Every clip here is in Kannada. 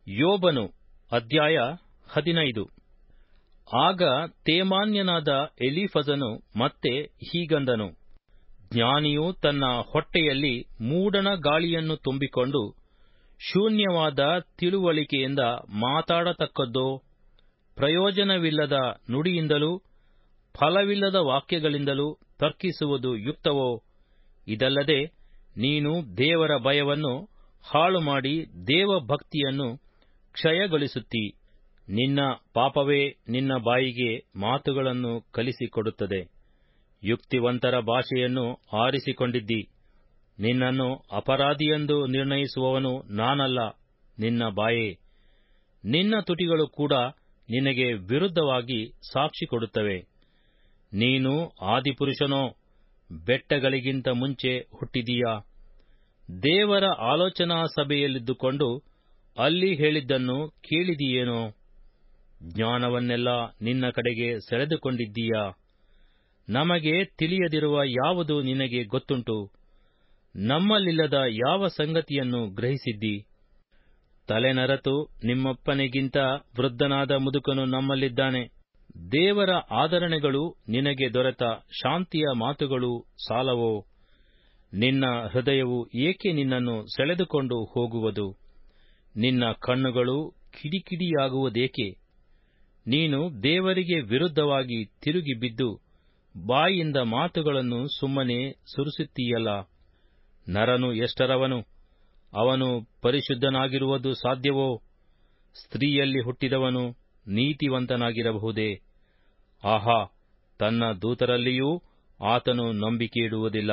ಯೋಬನು ಅಧ್ಯಾಯ ಹದಿನೈದು ಆಗ ತೇಮಾನ್ಯನಾದ ಎಲೀಫಜನು ಮತ್ತೆ ಹೀಗಂದನು ಜ್ಞಾನಿಯು ತನ್ನ ಹೊಟ್ಟೆಯಲ್ಲಿ ಮೂಡಣ ಗಾಳಿಯನ್ನು ತುಂಬಿಕೊಂಡು ಶೂನ್ಯವಾದ ತಿಳುವಳಿಕೆಯಿಂದ ಮಾತಾಡತಕ್ಕದ್ದೋ ಪ್ರಯೋಜನವಿಲ್ಲದ ನುಡಿಯಿಂದಲೂ ಫಲವಿಲ್ಲದ ವಾಕ್ಯಗಳಿಂದಲೂ ತರ್ಕಿಸುವುದು ಯುಕ್ತವೋ ಇದಲ್ಲದೆ ನೀನು ದೇವರ ಭಯವನ್ನು ಹಾಳುಮಾಡಿ ದೇವಭಕ್ತಿಯನ್ನು ಕ್ಷಯಗೊಳಿಸುತ್ತೀ ನಿನ್ನ ಪಾಪವೇ ನಿನ್ನ ಬಾಯಿಗೆ ಮಾತುಗಳನ್ನು ಕಲಿಸಿಕೊಡುತ್ತದೆ ಯುಕ್ತಿವಂತರ ಭಾಷೆಯನ್ನು ಆರಿಸಿಕೊಂಡಿದ್ದಿ ನಿನ್ನನ್ನು ಅಪರಾಧಿಯೆಂದು ನಿರ್ಣಯಿಸುವವನು ನಾನಲ್ಲ ನಿನ್ನ ಬಾಯೇ ನಿನ್ನ ತುಟಿಗಳು ಕೂಡ ನಿನಗೆ ವಿರುದ್ಧವಾಗಿ ಸಾಕ್ಷಿ ಕೊಡುತ್ತವೆ ನೀನು ಆದಿಪುರುಷನೋ ಬೆಟ್ಟಗಳಿಗಿಂತ ಮುಂಚೆ ಹುಟ್ಟಿದೀಯಾ ದೇವರ ಆಲೋಚನಾ ಸಭೆಯಲ್ಲಿದ್ದುಕೊಂಡು ಅಲ್ಲಿ ಹೇಳಿದ್ದನ್ನು ಕೇಳಿದೀಯೇನೋ ಜ್ಞಾನವನ್ನೆಲ್ಲ ನಿನ್ನ ಕಡೆಗೆ ಸೆಳೆದುಕೊಂಡಿದ್ದೀಯಾ ನಮಗೆ ತಿಳಿಯದಿರುವ ಯಾವುದು ನಿನಗೆ ಗೊತ್ತುಂಟು ನಮ್ಮಲ್ಲಿಲ್ಲದ ಯಾವ ಸಂಗತಿಯನ್ನು ಗ್ರಹಿಸಿದ್ದಿ ತಲೆನರತು ನಿಮ್ಮಪ್ಪನಿಗಿಂತ ವೃದ್ಧನಾದ ಮುದುಕನು ನಮ್ಮಲ್ಲಿದ್ದಾನೆ ದೇವರ ಆದರಣೆಗಳು ನಿನಗೆ ದೊರೆತ ಶಾಂತಿಯ ಮಾತುಗಳು ಸಾಲವೋ ನಿನ್ನ ಹೃದಯವು ಏಕೆ ನಿನ್ನನ್ನು ಸೆಳೆದುಕೊಂಡು ಹೋಗುವುದು ನಿನ್ನ ಕಣ್ಣುಗಳು ಕಿಡಿಕಿಡಿಯಾಗುವುದೇಕೆ ನೀನು ದೇವರಿಗೆ ವಿರುದ್ಧವಾಗಿ ತಿರುಗಿ ಬಿದ್ದು ಬಾಯಿಂದ ಮಾತುಗಳನ್ನು ಸುಮ್ಮನೆ ಸುರಿಸುತ್ತೀಯಲ್ಲ ನರನು ಎಷ್ಟರವನು ಅವನು ಪರಿಶುದ್ಧನಾಗಿರುವುದು ಸಾಧ್ಯವೋ ಸ್ತ್ರೀಯಲ್ಲಿ ಹುಟ್ಟಿದವನು ನೀತಿವಂತನಾಗಿರಬಹುದೇ ಆಹಾ ತನ್ನ ದೂತರಲ್ಲಿಯೂ ಆತನು ನಂಬಿಕೆಯಿಡುವುದಿಲ್ಲ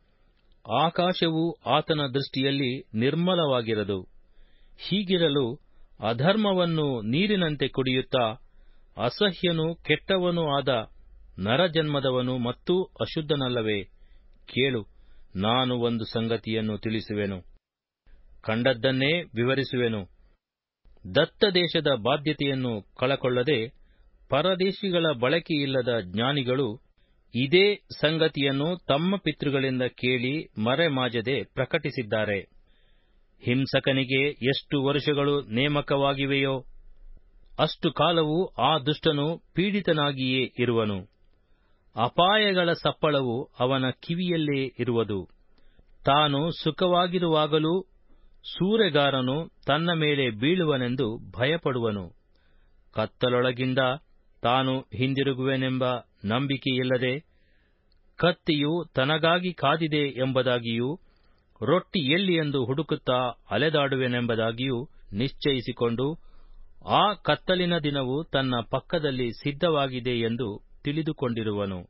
ಆಕಾಶವು ಆತನ ದೃಷ್ಟಿಯಲ್ಲಿ ನಿರ್ಮಲವಾಗಿರದು ಹೀಗಿರಲು ಅಧರ್ಮವನ್ನು ನೀರಿನಂತೆ ಕುಡಿಯುತ್ತಾ ಅಸಹ್ಯನೂ ಕೆಟ್ಟವನೂ ಆದ ನರಜನ್ಮದವನು ಮತ್ತೂ ಅಶುದ್ಧನಲ್ಲವೇ ಕೇಳು ನಾನು ಒಂದು ಸಂಗತಿಯನ್ನು ತಿಳಿಸುವೆನು ಕಂಡದ್ದನ್ನೇ ವಿವರಿಸುವೆನು ದತ್ತ ದೇಶದ ಬಾಧ್ಯತೆಯನ್ನು ಕಳಕೊಳ್ಳದೆ ಪರದೇಶಿಗಳ ಬಳಕೆಯಿಲ್ಲದ ಜ್ಞಾನಿಗಳು ಇದೇ ಸಂಗತಿಯನ್ನು ತಮ್ಮ ಪಿತೃಗಳಿಂದ ಕೇಳಿ ಮರೆಮಾಜದೆ ಪ್ರಕಟಿಸಿದ್ದಾರೆ ಹಿಂಸಕನಿಗೆ ಎಷ್ಟು ವರುಷಗಳು ನೇಮಕವಾಗಿವೆಯೋ ಅಷ್ಟು ಕಾಲವು ಆ ದುಷ್ಟನು ಪೀಡಿತನಾಗಿಯೇ ಇರುವನು ಅಪಾಯಗಳ ಸಪ್ಪಳವು ಅವನ ಕಿವಿಯಲ್ಲೇ ಇರುವುದು ತಾನು ಸುಖವಾಗಿರುವಾಗಲೂ ಸೂರೆಗಾರನು ತನ್ನ ಮೇಲೆ ಬೀಳುವನೆಂದು ಭಯಪಡುವನು ಕತ್ತಲೊಳಗಿಂದ ತಾನು ಹಿಂದಿರುಗುವೆನೆಂಬ ನಂಬಿಕೆಯಿಲ್ಲದೆ ಕತ್ತಿಯು ತನಗಾಗಿ ಕಾದಿದೆ ಎಂಬುದಾಗಿಯೂ ರೊಟ್ಟಿ ಎಲ್ಲಿ ಎಂದು ಹುಡುಕುತ್ತಾ ಅಲೆದಾಡುವೆನೆಂಬುದಾಗಿಯೂ ನಿಶ್ಚಯಿಸಿಕೊಂಡು ಆ ಕತ್ತಲಿನ ದಿನವು ತನ್ನ ಪಕ್ಕದಲ್ಲಿ ಸಿದ್ಧವಾಗಿದೆ ಎಂದು ತಿಳಿದುಕೊಂಡಿರುವನು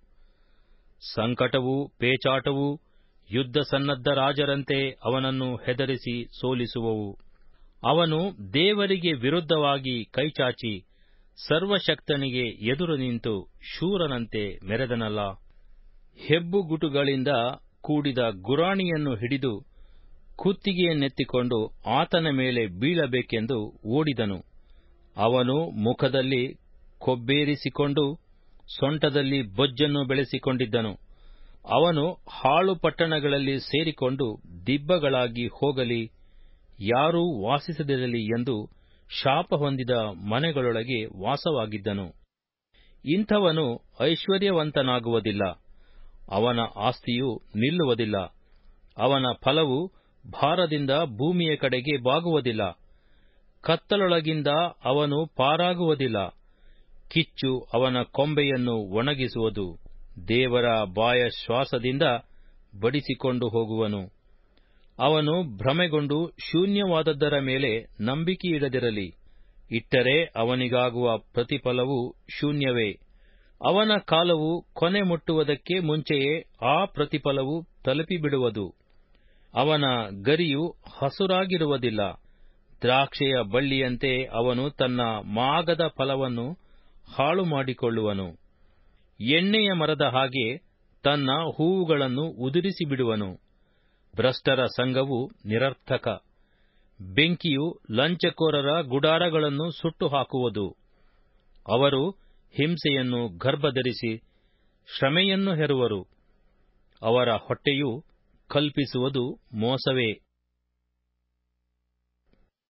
ಸಂಕಟವೂ ಪೇಚಾಟವೂ ಯುದ್ಧ ಸನ್ನದ್ಧ ರಾಜರಂತೆ ಅವನನ್ನು ಹೆದರಿಸಿ ಸೋಲಿಸುವವು ಅವನು ದೇವರಿಗೆ ವಿರುದ್ಧವಾಗಿ ಕೈಚಾಚಿ ಸರ್ವಶಕ್ತನಿಗೆ ಎದುರು ನಿಂತು ಶೂರನಂತೆ ಮೆರೆದನಲ್ಲ ಹೆಬ್ಬುಗುಟುಗಳಿಂದ ಕೂಡಿದ ಗುರಾಣಿಯನ್ನು ಹಿಡಿದು ಕುತ್ತಿಗೆಯನ್ನೆತ್ತಿಕೊಂಡು ಆತನ ಮೇಲೆ ಬೀಳಬೇಕೆಂದು ಓಡಿದನು ಅವನು ಮುಖದಲ್ಲಿ ಕೊಬ್ಬೇರಿಸಿಕೊಂಡು ಸೊಂಟದಲ್ಲಿ ಬೊಜ್ಜನ್ನು ಬೆಳೆಸಿಕೊಂಡಿದ್ದನು ಅವನು ಹಾಳು ಪಟ್ಟಣಗಳಲ್ಲಿ ಸೇರಿಕೊಂಡು ದಿಬ್ಬಗಳಾಗಿ ಹೋಗಲಿ ಯಾರೂ ವಾಸಿಸದಿರಲಿ ಎಂದು ಶಾಪ ಹೊಂದಿದ ಮನೆಗಳೊಳಗೆ ವಾಸವಾಗಿದ್ದನು ಇಂಥವನು ಐಶ್ವರ್ಯವಂತನಾಗುವುದಿಲ್ಲ ಅವನ ಆಸ್ತಿಯು ನಿಲ್ಲುವುದಿಲ್ಲ ಅವನ ಫಲವು ಭಾರದಿಂದ ಭೂಮಿಯ ಕಡೆಗೆ ಬಾಗುವುದಿಲ್ಲ ಕತ್ತಲೊಳಗಿಂದ ಅವನು ಪಾರಾಗುವುದಿಲ್ಲ ಕಿಚ್ಚು ಅವನ ಕೊಂಬೆಯನ್ನು ಒಣಗಿಸುವುದು ದೇವರ ಬಾಯ ಶ್ವಾಸದಿಂದ ಬಡಿಸಿಕೊಂಡು ಹೋಗುವನು ಅವನು ಭ್ರಮೆಗೊಂಡು ಶೂನ್ಯವಾದದ್ದರ ಮೇಲೆ ನಂಬಿಕೆಯಿಡದಿರಲಿ ಇಟ್ಟರೆ ಅವನಿಗಾಗುವ ಪ್ರತಿಫಲವು ಶೂನ್ಯವೇ ಅವನ ಕಾಲವು ಕೊನೆ ಮುಟ್ಟುವುದಕ್ಕೆ ಮುಂಚೆಯೇ ಆ ಪ್ರತಿಫಲವು ತಲುಪಿಬಿಡುವುದು ಅವನ ಗರಿಯು ಹಸುರಾಗಿರುವುದಿಲ್ಲ ದ್ರಾಕ್ಷೆಯ ಬಳ್ಳಿಯಂತೆ ಅವನು ತನ್ನ ಮಾಗದ ಫಲವನ್ನು ಹಾಳು ಮಾಡಿಕೊಳ್ಳುವನು ಎಣ್ಣೆಯ ಮರದ ಹಾಗೆ ತನ್ನ ಹೂವುಗಳನ್ನು ಉದುರಿಸಿ ಬಿಡುವನು ಭ್ರಷ್ಟರ ಸಂಘವು ನಿರರ್ಥಕ ಬೆಂಕಿಯು ಲಂಚಕೋರರ ಗುಡಾರಗಳನ್ನು ಸುಟ್ಟು ಹಾಕುವುದು ಅವರು ಹಿಂಸೆಯನ್ನು ಗರ್ಭಧರಿಸಿ ಶ್ರಮೆಯನ್ನು ಹೆರುವರು ಅವರ ಹೊಟ್ಟೆಯು ಕಲ್ಪಿಸುವುದು ಮೋಸವೇ